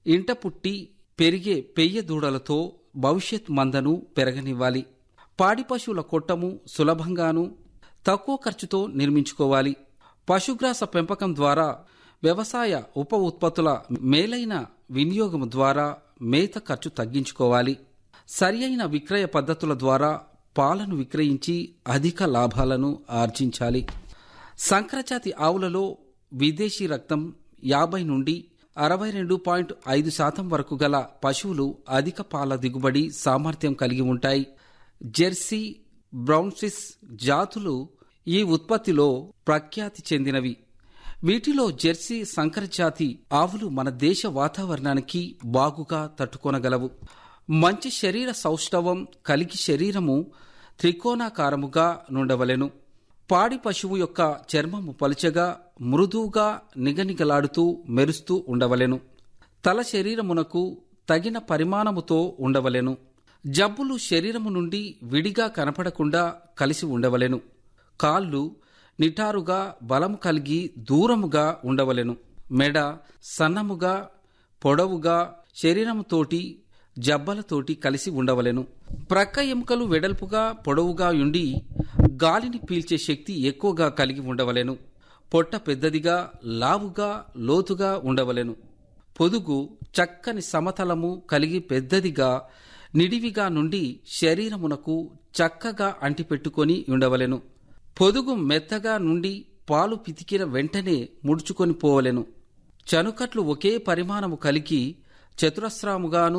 ఇంట పుట్టి పెరిగే పెయ్య దూడలతో భవిష్యత్ మందను పెరగనివ్వాలి పాడి పశువుల కొట్టము సులభంగాను తక్కువ ఖర్చుతో నిర్మించుకోవాలి పశుగ్రాస పెంపకం ద్వారా వ్యవసాయ ఉప ఉత్పత్తుల మేలైన వినియోగం ద్వారా మేత ఖర్చు తగ్గించుకోవాలి సరియైన విక్రయ పద్ధతుల ద్వారా పాలను విక్రయించి అధిక లాభాలను ఆర్జించాలి సంకరజాతి ఆవులలో విదేశీ రక్తం యాభై నుండి అరవై రెండు పాయింట్ ఐదు శాతం వరకు గల పశువులు అధిక పాల దిగుబడి సామర్థ్యం కలిగి ఉంటాయి జెర్సీ బ్రౌన్సిస్ జాతులు ఈ ఉత్పత్తిలో ప్రఖ్యాతి చెందినవి వీటిలో జెర్సీ సంకరజాతి ఆవులు మన దేశ వాతావరణానికి బాగుగా తట్టుకొనగలవు మంచి శరీర సౌష్ఠవం కలిగి శరీరము త్రికోణాకారముగా నుండవలెను పాడి పశువు యొక్క చర్మము పలుచగా మృదువుగా నిగనిగలాడుతూ మెరుస్తూ ఉండవలెను తల శరీరమునకు తగిన పరిమాణముతో ఉండవలెను జబ్బులు శరీరము నుండి విడిగా కనపడకుండా కలిసి ఉండవలెను కాళ్ళు నిటారుగా బలము కలిగి దూరముగా ఉండవలెను మెడ సన్నముగా పొడవుగా శరీరముతోటి జబ్బలతోటి కలిసి ఉండవలెను ప్రక్క ఎముకలు వెడల్పుగా పొడవుగా ఉండి గాలిని పీల్చే శక్తి ఎక్కువగా కలిగి ఉండవలెను పొట్ట పెద్దదిగా లావుగా లోతుగా ఉండవలెను పొదుగు చక్కని సమతలము కలిగి పెద్దదిగా నిడివిగా నుండి శరీరమునకు చక్కగా అంటిపెట్టుకొని ఉండవలెను పొదుగు మెత్తగా నుండి పాలు పితికిన వెంటనే ముడుచుకొని పోవలెను చనుకట్లు ఒకే పరిమాణము కలిగి చతురస్రాముగాను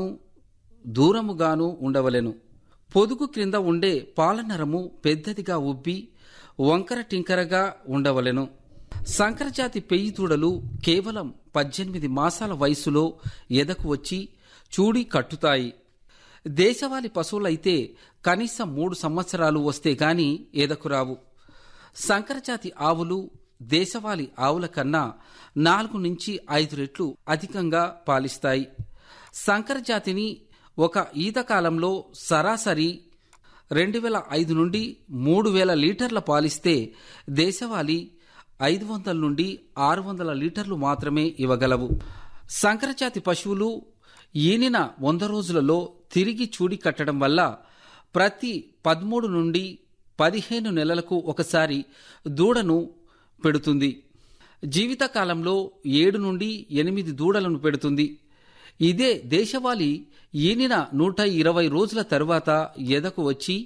దూరముగాను ఉండవలెను పొదుగు క్రింద ఉండే పాలనరము పెద్దదిగా ఉబ్బి వంకర టింకరగా ఉండవలెను సంకరజాతి పెయ్యి దూడలు కేవలం పద్దెనిమిది మాసాల వయసులో ఎదకు వచ్చి చూడి కట్టుతాయి దేశవాళి పశువులైతే కనీసం మూడు సంవత్సరాలు వస్తే గాని ఎదకురావు సంకరజాతి ఆవులు దేశవాళి ఆవుల కన్నా నాలుగు నుంచి ఐదు రెట్లు అధికంగా పాలిస్తాయి సంకరజాతిని ఒక ఈత కాలంలో సరాసరి రెండు వేల ఐదు నుండి మూడు వేల లీటర్ల పాలిస్తే దేశవాళీ ఐదు వందల నుండి ఆరు వందల లీటర్లు మాత్రమే ఇవ్వగలవు సంకరజాతి పశువులు ఈనిన వంద రోజులలో తిరిగి చూడి కట్టడం వల్ల ప్రతి పదమూడు నుండి పదిహేను నెలలకు ఒకసారి దూడను పెడుతుంది జీవితకాలంలో ఏడు నుండి ఎనిమిది దూడలను పెడుతుంది ఇదే దేశవాళీ ఈనిన నూట ఇరవై రోజుల తరువాత ఎదకు వచ్చి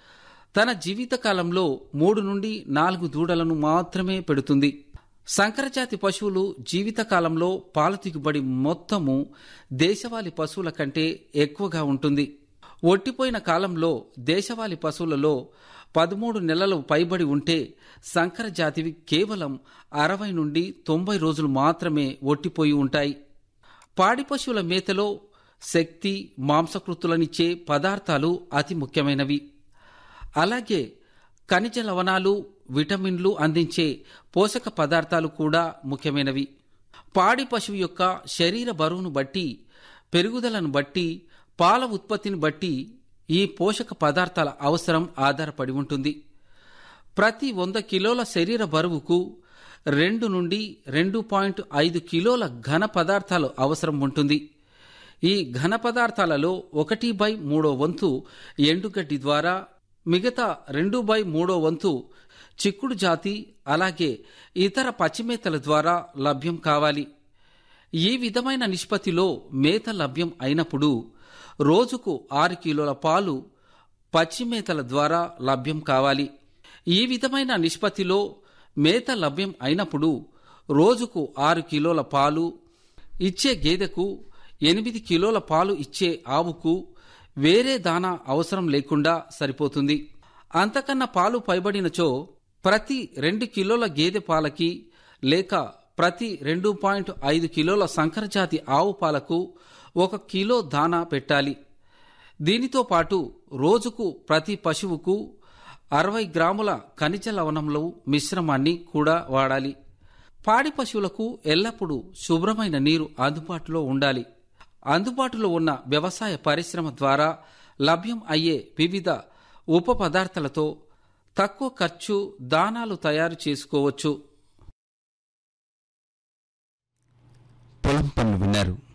తన జీవితకాలంలో మూడు నుండి నాలుగు దూడలను మాత్రమే పెడుతుంది సంకరజాతి పశువులు జీవితకాలంలో పాల దిగుబడి మొత్తము దేశవాళీ పశువుల కంటే ఎక్కువగా ఉంటుంది ఒట్టిపోయిన కాలంలో దేశవాళీ పశువులలో పదమూడు నెలలు పైబడి ఉంటే సంకర జాతివి కేవలం అరవై నుండి తొంభై రోజులు మాత్రమే ఒట్టిపోయి ఉంటాయి పాడి పశువుల మేతలో శక్తి మాంసకృతులనిచ్చే పదార్థాలు అతి ముఖ్యమైనవి అలాగే ఖనిజ లవణాలు విటమిన్లు అందించే పోషక పదార్థాలు కూడా ముఖ్యమైనవి పాడి పశువు యొక్క శరీర బరువును బట్టి పెరుగుదలను బట్టి పాల ఉత్పత్తిని బట్టి ఈ పోషక పదార్థాల అవసరం ఆధారపడి ఉంటుంది ప్రతి వంద కిలోల శరీర బరువుకు రెండు నుండి రెండు పాయింట్ ఐదు కిలోల ఘన పదార్థాలు అవసరం ఉంటుంది ఈ ఘన పదార్థాలలో ఒకటి బై మూడో వంతు ఎండుగడ్డి ద్వారా మిగతా రెండు బై మూడో వంతు చిక్కుడు జాతి అలాగే ఇతర పచ్చిమేతల ద్వారా లభ్యం కావాలి ఈ విధమైన నిష్పత్తిలో మేత లభ్యం అయినప్పుడు రోజుకు ఆరు కిలోల పాలు పచ్చిమేతల ద్వారా లభ్యం కావాలి ఈ విధమైన నిష్పత్తిలో మేత లభ్యం అయినప్పుడు రోజుకు ఆరు కిలోల పాలు ఇచ్చే గేదెకు ఎనిమిది కిలోల పాలు ఇచ్చే ఆవుకు వేరే దానా అవసరం లేకుండా సరిపోతుంది అంతకన్నా పాలు పైబడినచో ప్రతి రెండు కిలోల గేదె పాలకి లేక ప్రతి రెండు పాయింట్ ఐదు కిలోల సంకరజాతి ఆవు పాలకు ఒక కిలో దానా పెట్టాలి దీనితో పాటు రోజుకు ప్రతి పశువుకు అరవై గ్రాముల ఖనిజ లవణంలో మిశ్రమాన్ని కూడా వాడాలి పాడి పశువులకు ఎల్లప్పుడూ శుభ్రమైన నీరు అందుబాటులో ఉండాలి అందుబాటులో ఉన్న వ్యవసాయ పరిశ్రమ ద్వారా లభ్యం అయ్యే వివిధ ఉప పదార్థాలతో తక్కువ ఖర్చు దానాలు తయారు చేసుకోవచ్చు పొలం పనులు విన్నారు